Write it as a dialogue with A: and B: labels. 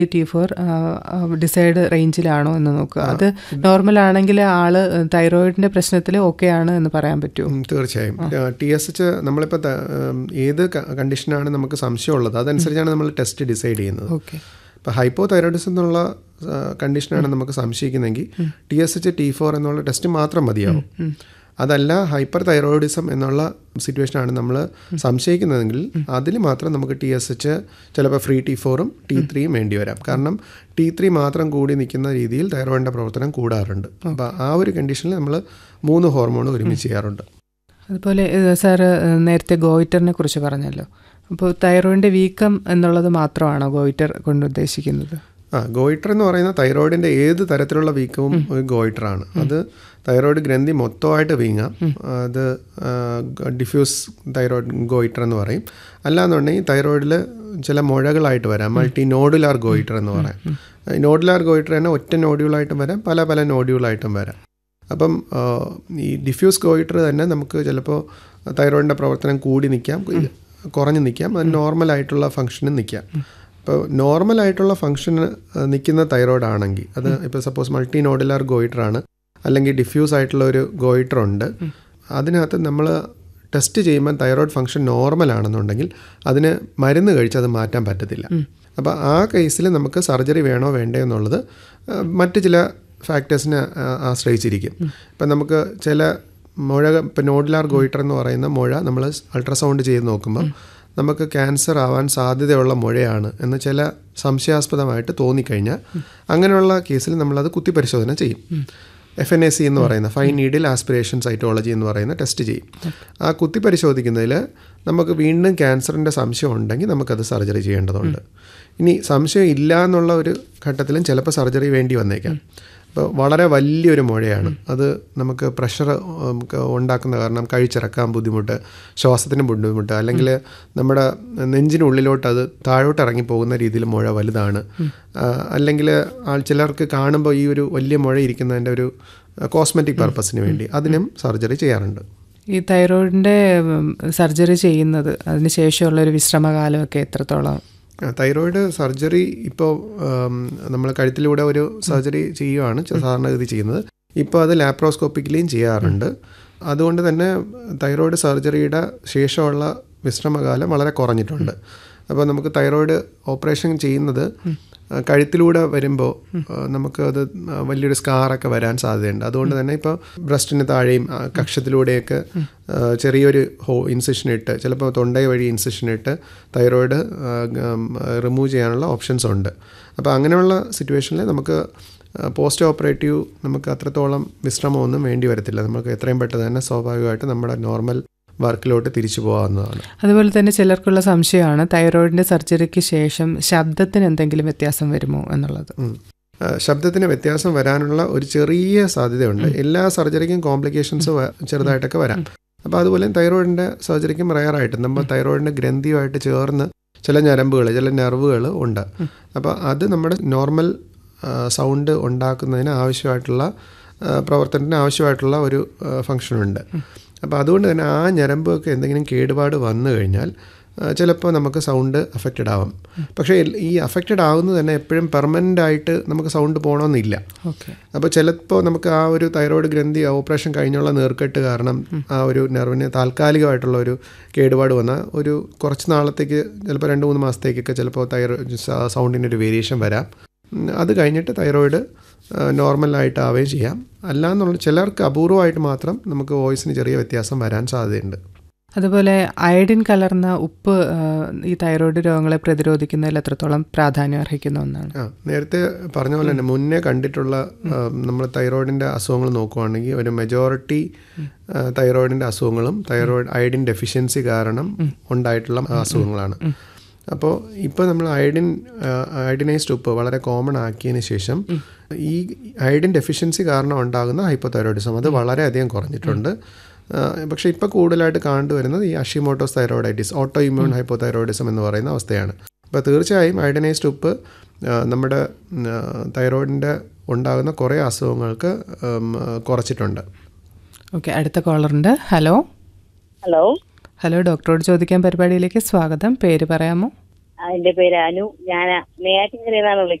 A: T four decide റേഞ്ചിലാണോ എന്ന് നോക്കുക അത് നോർമൽ ആണെങ്കിൽ ആള് തൈറോയിഡിന്റെ പ്രശ്നത്തിൽ ഓക്കെ ആണ് എന്ന് പറയാൻ പറ്റുമോ
B: ഉം, തീർച്ചയായും ടി എസ് എച്ച് നമ്മളിപ്പോൾ ഏത് കണ്ടീഷനാണ് നമുക്ക് സംശയമുള്ളത് അതനുസരിച്ചാണ് നമ്മൾ ടെസ്റ്റ് ഡിസൈഡ് ചെയ്യുന്നത്
A: ഓക്കെ
B: ഇപ്പോൾ ഹൈപ്പോ തൈറോയിഡിസം എന്നുള്ള കണ്ടീഷനാണ് നമുക്ക് സംശയിക്കുന്നെങ്കിൽ T S H T four എന്നുള്ള ടെസ്റ്റ് മാത്രം മതിയാവും അതല്ല ഹൈപ്പർ തൈറോയിഡിസം എന്നുള്ള സിറ്റുവേഷനാണ് നമ്മൾ സംശയിക്കുന്നതെങ്കിൽ അതിൽ മാത്രം നമുക്ക് ടി എസ് എച്ച് ചിലപ്പോൾ ഫ്രീ ടി ഫോറും ടി ത്രീയും വേണ്ടി വരാം കാരണം ടി ത്രീ മാത്രം കൂടി നിൽക്കുന്ന രീതിയിൽ തൈറോയിഡിൻ്റെ പ്രവർത്തനം കൂടാറുണ്ട് അപ്പോൾ ആ ഒരു കണ്ടീഷനിൽ നമ്മൾ മൂന്ന് ഹോർമോൺ ഒരുമിച്ച് ചെയ്യാറുണ്ട്
A: അതുപോലെ സാറ് നേരത്തെ ഗോയിറ്ററിനെ കുറിച്ച് പറഞ്ഞല്ലോ അപ്പോൾ തൈറോയിഡിന്റെ വീക്കം എന്നുള്ളത് മാത്രമാണോ ഗോയിറ്റർ കൊണ്ട് ഉദ്ദേശിക്കുന്നത്
B: ആ ഗോയിറ്റർ എന്ന് പറയുന്ന തൈറോയിഡിൻ്റെ ഏത് തരത്തിലുള്ള വീക്കവും ഒരു ഗോയിറ്ററാണ് അത് തൈറോയിഡ് ഗ്രന്ഥി മൊത്തമായിട്ട് വീങ്ങാം അത് ഡിഫ്യൂസ് തൈറോയിഡ് ഗോയിറ്റർ എന്ന് പറയും അല്ലാന്നുണ്ടെങ്കിൽ തൈറോയിഡിൽ ചില മുഴകളായിട്ട് വരാം മൾട്ടി നോഡുലാർ ഗോയിറ്റർ എന്ന് പറയാം നോഡുലാർ ഗോയിറ്റർ തന്നെ ഒറ്റ നോഡ്യൂളായിട്ടും വരാം പല പല നോഡ്യൂളായിട്ടും വരാം അപ്പം ആ, ഈ ഡിഫ്യൂസ് ഗോയിറ്റർ തന്നെ നമുക്ക് ചിലപ്പോൾ തൈറോയിഡിൻ്റെ പ്രവർത്തനം കൂടി നിൽക്കാം കുറഞ്ഞ് നിൽക്കാം അത് നോർമലായിട്ടുള്ള ഫങ്ഷനും നിൽക്കാം ഇപ്പോൾ നോർമലായിട്ടുള്ള ഫങ്ഷന് നിൽക്കുന്ന തൈറോയിഡ് ആണെങ്കിൽ അത് ഇപ്പോൾ സപ്പോസ് മൾട്ടി നോഡുലാർ ഗോയിറ്റർ ആണ് അല്ലെങ്കിൽ ഡിഫ്യൂസ് ആയിട്ടുള്ള ഒരു ഗോയിറ്റർ ഉണ്ട് അതിനകത്ത് നമ്മൾ ടെസ്റ്റ് ചെയ്യുമ്പോൾ തൈറോയിഡ് ഫങ്ഷൻ നോർമൽ ആണെന്നുണ്ടെങ്കിൽ അതിന് മരുന്ന് കഴിച്ച് അത് മാറ്റാൻ പറ്റത്തില്ല അപ്പോൾ ആ കേസിൽ നമുക്ക് സർജറി വേണോ വേണ്ടേ എന്നുള്ളത് ആ, മറ്റ് ചില ഫാക്ടേഴ്സിനെ ആ, ആശ്രയിച്ചിരിക്കും ഇപ്പം നമുക്ക് ചില മുഴ ഇപ്പം നോഡുലാർ ഗോയിറ്റർ എന്ന് പറയുന്ന മുഴ നമ്മൾ അൾട്രാസൗണ്ട് ചെയ്ത് നോക്കുമ്പോൾ നമുക്ക് ക്യാൻസർ ആവാൻ സാധ്യതയുള്ള മുഴയാണ് എന്ന് ചില സംശയാസ്പദമായിട്ട് തോന്നിക്കഴിഞ്ഞാൽ അങ്ങനെയുള്ള കേസിൽ നമ്മളത് കുത്തിപ്പരിശോധന ചെയ്യും എഫ് എൻ എ സി എന്ന് പറയുന്ന ഫൈൻ നീഡിൽ ആസ്പിറേഷൻ സൈറ്റോളജി എന്ന് പറയുന്ന ടെസ്റ്റ് ചെയ്യും ആ കുത്തി പരിശോധിക്കുന്നതിൽ നമുക്ക് വീണ്ടും ക്യാൻസറിൻ്റെ സംശയം ഉണ്ടെങ്കിൽ നമുക്കത് സർജറി ചെയ്യേണ്ടതുണ്ട് ഇനി സംശയം ഇല്ല എന്നുള്ള ഒരു ഘട്ടത്തിലും ചിലപ്പോൾ സർജറി വേണ്ടി വന്നേക്കാം അപ്പോൾ വളരെ വലിയൊരു മുഴയാണ് അത് നമുക്ക് പ്രഷർ നമുക്ക് ഉണ്ടാക്കുന്ന കാരണം കഴിച്ചിറക്കാൻ ബുദ്ധിമുട്ട് ശ്വാസത്തിന് ബുദ്ധിമുട്ട് അല്ലെങ്കിൽ നമ്മുടെ നെഞ്ചിനുള്ളിലോട്ട് അത് താഴോട്ട് ഇറങ്ങി പോകുന്ന രീതിയിൽ മുഴ വലുതാണ് അല്ലെങ്കിൽ ആൾ ചിലർക്ക് കാണുമ്പോൾ ഈ ഒരു വലിയ മുഴ ഇരിക്കുന്നതിൻ്റെ ഒരു കോസ്മെറ്റിക് പർപ്പസിന് വേണ്ടി അതിനും സർജറി ചെയ്യാറുണ്ട്
A: ഈ തൈറോയിഡിന്റെ സർജറി ചെയ്യുന്നത് അതിന് ശേഷമുള്ള ഒരു വിശ്രമകാലമൊക്കെ എത്രത്തോളം
B: ആ, തൈറോയിഡ് സർജറി ഇപ്പോൾ നമ്മൾ കഴുത്തിലൂടെ ഒരു സർജറി ചെയ്യുകയാണ് ച- സാധാരണഗതി ചെയ്യുന്നത് ഇപ്പോൾ അത് ലാപ്രോസ്കോപ്പിക്കലിയും ചെയ്യാറുണ്ട് അതുകൊണ്ട് തന്നെ തൈറോയിഡ് സർജറിയുടെ ശേഷമുള്ള വിശ്രമകാലം വളരെ കുറഞ്ഞിട്ടുണ്ട് അപ്പോൾ നമുക്ക് തൈറോയിഡ് ഓപ്പറേഷൻ ചെയ്യുന്നത് ആ, കഴുത്തിലൂടെ വരുമ്പോൾ ആ, നമുക്ക് അത് ആ, വലിയൊരു സ്കാറൊക്കെ വരാൻ സാധ്യതയുണ്ട് അതുകൊണ്ട് തന്നെ ഇപ്പോൾ ബ്രസ്റ്റിന് താഴെയും ആ, കക്ഷത്തിലൂടെയൊക്കെ ആ, ചെറിയൊരു ഹോ ഇൻസിഷൻ ഇട്ട് ചിലപ്പോൾ തൊണ്ടൈ വഴി ഇൻസിഷൻ ഇട്ട് തൈറോയിഡ് റിമൂവ് ചെയ്യാനുള്ള ഓപ്ഷൻസ് ഉണ്ട് അപ്പോൾ അങ്ങനെയുള്ള സിറ്റുവേഷനിൽ നമുക്ക് പോസ്റ്റ് ഓപ്പറേറ്റീവ് നമുക്ക് അത്രത്തോളം വിശ്രമമൊന്നും വേണ്ടി വരത്തില്ല നമുക്ക് എത്രയും പെട്ടെന്ന് തന്നെ സ്വാഭാവികമായിട്ട് നമ്മുടെ നോർമൽ വർക്കിലോട്ട് തിരിച്ചു പോകാവുന്നതാണ്
A: അതുപോലെ തന്നെ ചിലർക്കുള്ള സംശയമാണ് തൈറോയിഡിന്റെ സർജറിക്ക് ശേഷം ശബ്ദത്തിന് എന്തെങ്കിലും വ്യത്യാസം വരുമോ എന്നുള്ളത്
B: ഉം. ആ, ശബ്ദത്തിന് വ്യത്യാസം വരാനുള്ള ഒരു ചെറിയ സാധ്യതയുണ്ട് എല്ലാ സർജറിക്കും കോംപ്ലിക്കേഷൻസ് ചെറുതായിട്ടൊക്കെ വരാം അപ്പോൾ അതുപോലെ തൈറോയിഡിൻ്റെ സർജറിക്കും റയറായിട്ട് നമ്മൾ തൈറോയിഡിൻ്റെ ഗ്രന്ഥിയുമായിട്ട് ചേർന്ന് ചില ഞരമ്പുകൾ ചില നെർവുകൾ ഉണ്ട് അപ്പോൾ അത് നമ്മുടെ നോർമൽ സൗണ്ട് ഉണ്ടാക്കുന്നതിന് ആവശ്യമായിട്ടുള്ള ആ, പ്രവർത്തനത്തിന് ആവശ്യമായിട്ടുള്ള ഒരു ഫങ്ഷനുണ്ട് അപ്പോൾ അതുകൊണ്ട് തന്നെ ആ ഞരമ്പൊക്കെ എന്തെങ്കിലും കേടുപാട് വന്നു കഴിഞ്ഞാൽ ആ, ചിലപ്പോൾ നമുക്ക് സൗണ്ട് അഫക്റ്റഡ് ആവും പക്ഷേ ഈ അഫക്റ്റഡ് ആവുന്നത് തന്നെ എപ്പോഴും പെർമനൻ്റ് ആയിട്ട് നമുക്ക് സൗണ്ട് പോകണമെന്നില്ല
A: ഓക്കെ
B: അപ്പോൾ ചിലപ്പോൾ നമുക്ക് ആ ഒരു തൈറോയ്ഡ് ഗ്രന്ഥി ഓപ്പറേഷൻ കഴിഞ്ഞുള്ള നീർക്കെട്ട് കാരണം ആ ഒരു നെർവിന് താൽക്കാലികമായിട്ടുള്ള ഒരു കേടുപാട് വന്ന ഒരു കുറച്ച് നാളത്തേക്ക് ചിലപ്പോൾ രണ്ട് മൂന്ന് മാസത്തേക്കൊക്കെ ചിലപ്പോൾ തൈറോയിഡ് സൗണ്ടിൻ്റെ ഒരു വേരിയേഷൻ വരാം ഉം, അത് കഴിഞ്ഞിട്ട് തൈറോയിഡ് നോർമലായിട്ട് ആവുകയും ചെയ്യാം അല്ലാന്നുള്ള ചിലർക്ക് അപൂർവമായിട്ട് മാത്രം നമുക്ക് വോയിസിന് ചെറിയ വ്യത്യാസം വരാൻ സാധ്യതയുണ്ട്
A: അതുപോലെ അയഡിൻ കലർന്ന ഉപ്പ് ആ, ഈ തൈറോയിഡ് രോഗങ്ങളെ പ്രതിരോധിക്കുന്നതിൽ എത്രത്തോളം പ്രാധാന്യം അർഹിക്കുന്ന ഒന്നാണ്
B: ആ നേരത്തെ പറഞ്ഞ പോലെ തന്നെ മുന്നേ കണ്ടിട്ടുള്ള നമ്മൾ തൈറോയിഡിൻ്റെ അസുഖങ്ങൾ നോക്കുവാണെങ്കിൽ ഒരു മെജോറിറ്റി തൈറോയിഡിൻ്റെ അസുഖങ്ങളും തൈറോയിഡ് അയഡിൻ ഡെഫിഷ്യൻസി കാരണം ഉണ്ടായിട്ടുള്ള അസുഖങ്ങളാണ് അപ്പോൾ ഇപ്പോൾ നമ്മൾ അയഡിൻ അയഡിനൈസ്ഡ് ഉപ്പ് വളരെ കോമൺ ആക്കിയതിന് ശേഷം ഈ അയഡിൻ ഡെഫിഷ്യൻസി കാരണം ഉണ്ടാകുന്ന ഹൈപ്പോതൈറോയിഡിസം അത് വളരെയധികം കുറഞ്ഞിട്ടുണ്ട് ആ, പക്ഷേ ഇപ്പോൾ കൂടുതലായിട്ട് കണ്ടുവരുന്നത് ഈ Hashimoto's thyroiditis auto immune hypothyroidism എന്ന് പറയുന്ന അവസ്ഥയാണ് അപ്പോൾ തീർച്ചയായും അയഡനൈസ്ഡ് ഉപ്പ് ആ, നമ്മുടെ തൈറോയിഡിൻ്റെ ഉണ്ടാകുന്ന കുറേ അസുഖങ്ങൾക്ക് ഉം, കുറച്ചിട്ടുണ്ട്
A: ഓക്കെ അടുത്ത കോളറുണ്ട് ഹലോ
C: ഹലോ
A: ഹലോ ഡോക്ടറോട് ചോദിക്കാൻ പരിപാടിയിലേക്ക് സ്വാഗതം പേര് പറയാമോ
C: എന്റെ പേര് അനു ഞാൻ നെയ്യാറ്റിൻകരയിൽ നിന്നാണ് വിളിക്കുന്നത്